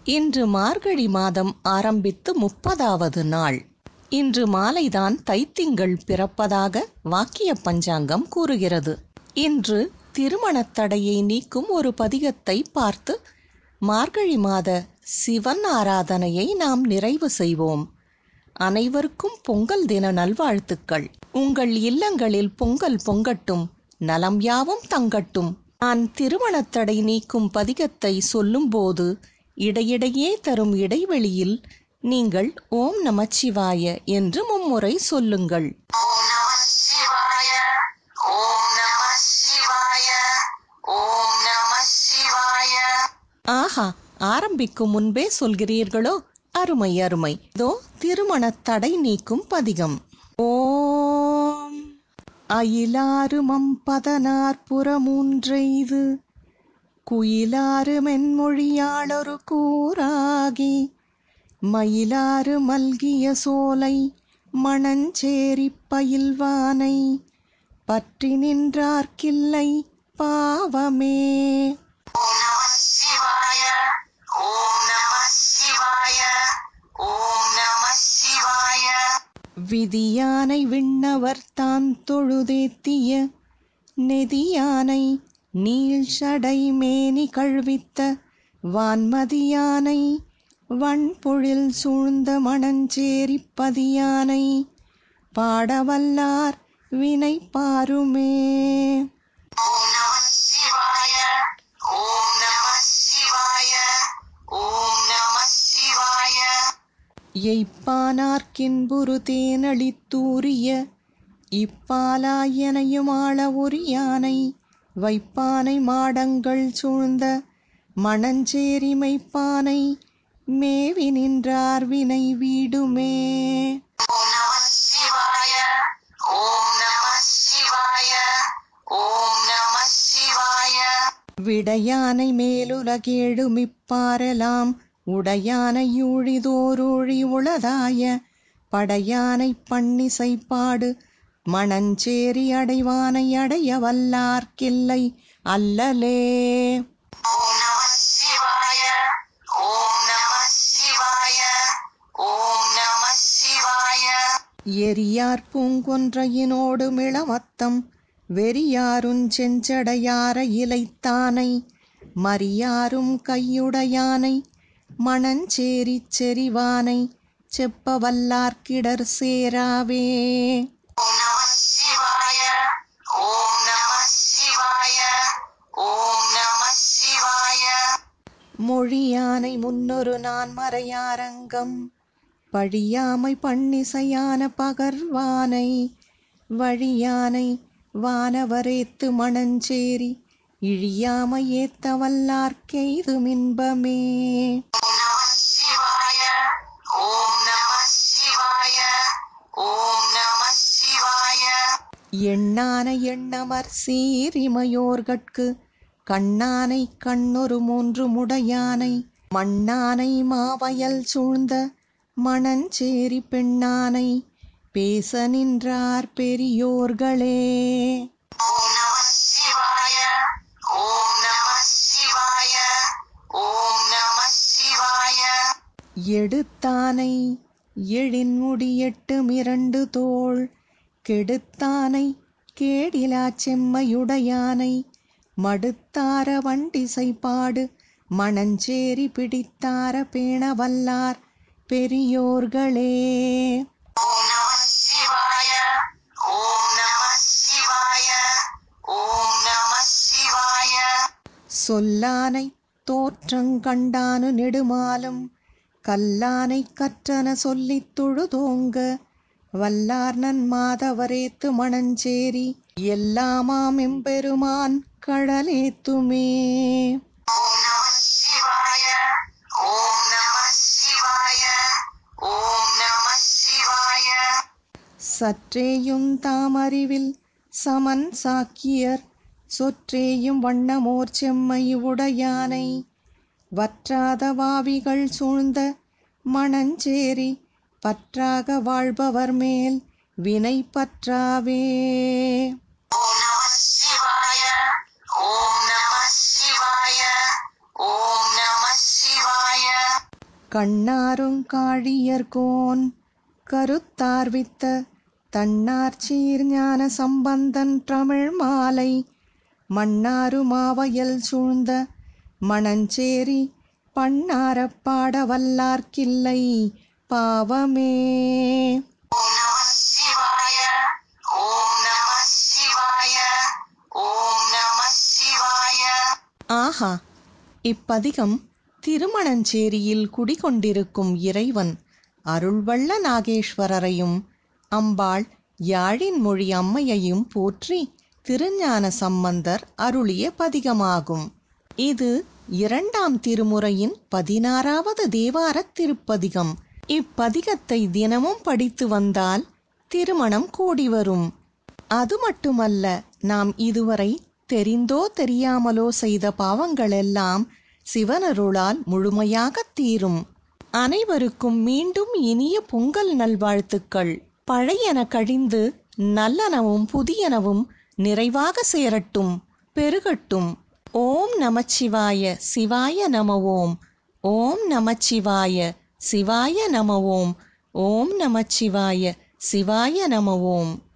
இன்று மார்கழி மாதம் ஆரம்பித்து முப்பதாவது நாள் இன்று மாலைதான் தைத்திங்கள் பிறப்பதாக வாக்கிய பஞ்சாங்கம் கூறுகிறது இன்று திருமணத் தடையை நீக்கும் ஒரு பதிகத்தை பார்த்து மார்கழி மாத சிவன் ஆராதனையை நாம் நிறைவு செய்வோம் அனைவருக்கும் பொங்கல் தின நல்வாழ்த்துக்கள் உங்கள் இல்லங்களில் பொங்கல் பொங்கட்டும் நலம் யாவும் தங்கட்டும் நான் திருமணத் தடை நீக்கும் பதிகத்தை சொல்லும்போது இடையிடையே தரும் இடைவெளியில் நீங்கள் ஓம் நமச்சிவாய என்று மும்முறை சொல்லுங்கள் ஓம் நம சிவாய ஓம் நம சிவாய ஓம் நம சிவாய ஆஹா ஆரம்பிக்கும் முன்பே சொல்கிறீர்களோ அருமை அருமை இதோ திருமணத் தடை நீக்கும் பதிகம் ஓம் அயிலாறு மம்பதனார் புறமூன்றெய்து குயிலாறு மென்மொழியாளொரு கூறாகி மயிலாறு மல்கிய சோலை மணஞ்சேரிப் பயில்வானை பற்றி நின்றார்க்கில்லை பாவமே ஓம் நம சிவாய ஓம் நம சிவாய ஓம் நம சிவாய விதியானை விண்ணவர் தான் தொழுதேத்திய நெதியானை நீள்ஷடை மேனி கழ்வித்த வான்மதியானை வன்பொழில் சூழ்ந்த மணஞ்சேரிப் பதியானை பாடவல்லார் வினை பாருமே ஓம் நம சிவாய ஓம் நம சிவாய ஓம் நம சிவாய எய்ப்பானார்க்கின்புரு தேனளித்தூரிய இப்பாலாயனையும் ஆள ஒரியானை வைப்பானை மாடங்கள் சூழ்ந்த மணஞ்சேரி மைப்பானை மேவி நின்றார் வினை வீடுமே ஓம் நம சிவாய ஓம் நம சிவாய ஓம் நம சிவாய விடையானை மேலுலகேழுமிப்பாரெலாம் உடையானை ஊழிதோரூழி உளதாய படையானை பண்ணிசைப்பாடு மணஞ்சேரி அடைவானை அடைய வல்லார்க்கில்லை அல்லலே ஓம் நம சிவாய ஓம் நம சிவாய ஓம் நம சிவாய எரியார் பூங்கொன்றையினோடு மிளமத்தம் வெறியாருஞ் செஞ்சடையார இலைத்தானை மரியாரும் கையுடையானை மணஞ்சேரிச் செறிவானை செப்பவல்லார்க்கிடர் சேராவே ஓம் நம சிவாய ஓம் நம சிவாய ஓம் நம சிவாய மொழியானை முன்னொரு நான் மறையாரங்கம் பழியாமை பண்ணிசையான பகர்வானை வழியானை வானவரேத்து மணஞ்சேரி இழியாமை ஏத்த வல்லார்க்கெய்துமின்பமே ஓம் நம சிவாய ஓம் நம சிவாய ஓம் நம சிவாய எண்ணானை எண்ணமர் சீரிமையோர்கட்கு கண்ணானை கண்ணொரு மூன்று முடையானை மண்ணானை மாவயல் சூழ்ந்த மணஞ்சேரி பெண்ணானை பேச நின்றார் பெரியோர்களே ஓம் நம சிவாய ஓம் நம சிவாய ஓம் நம சிவாய எடுத்தானை எழின்முடி எட்டு மிரண்டு தோள் கெடுத்தானை கேடிலா செம்மையுடையானை மடுத்தார வண்டிசைப்பாடு மணஞ்சேரி பிடித்தார பேணவல்லார் பெரியோர்களே ஓம் நம சிவாய ஓம் நம சிவாய ஓம் நம சிவாய சொல்லானை தோற்றங்கண்டானு நெடுமாலும் கல்லானை கற்றன சொல்லித் தொழுதோங்க வல்லார் நன்மாதவரேத்து மணஞ்சேரி எல்லாமாம் எம்பெருமான் கழலேத்துமே ஓம் நம சிவாய ஓம் நம சிவாய ஓம் நம சிவாய சற்றேயும் தாமறிவில் சமன் சாக்கியர் சொற்றேயும் வண்ணமோர் செம்மை உடையானை வற்றாத வாவிகள் சூழ்ந்த மணஞ்சேரி பற்றாக வாழ்பவர் மேல் வினை பற்றாவே ஓம் நம சிவாய ஓம் நம சிவாய ஓம் நம சிவாய கண்ணாருங்காழியர்கோன் கருத்தார்வித்த தன்னார்ச்சீர் ஞான சம்பந்தன் தமிழ் மாலை மன்னாரு மாவயல் சூழ்ந்த மணஞ்சேரி பண்ணாரப் பாட வல்லார்க்கில்லை பாவமே ஓம் நம சிவாய ஓம் நம சிவாய ஓம் நம சிவாய ஆஹா இப்பதிகம் திருமணஞ்சேரியில் குடிகொண்டிருக்கும் இறைவன் அருள்வள்ள நாகேஸ்வரரையும் அம்பாள் யாழின் மொழி அம்மையையும் போற்றி திருஞான சம்பந்தர் அருளிய பதிகமாகும் இது இரண்டாம் திருமுறையின் பதினாறாவது தேவாரத் திருப்பதிகம் இப்பதிகத்தை தினமும் படித்து வந்தால் திருமணம் கூடி வரும் அது மட்டுமல்ல நாம் இதுவரை தெரிந்தோ தெரியாமலோ செய்த பாவங்களெல்லாம் சிவனருளால் முழுமையாகத் தீரும் அனைவருக்கும் மீண்டும் இனிய பொங்கல் நல்வாழ்த்துக்கள் பழையன கழிந்து நல்லனவும் புதியனவும் நிறைவாக சேரட்டும் பெருகட்டும் ஓம் நமச்சிவாய சிவாய நம ஓம் ஓம் நமச்சிவாய சிவாய நம ஓம் ஓம் நமச்சிவாய சிவாய நம ஓம்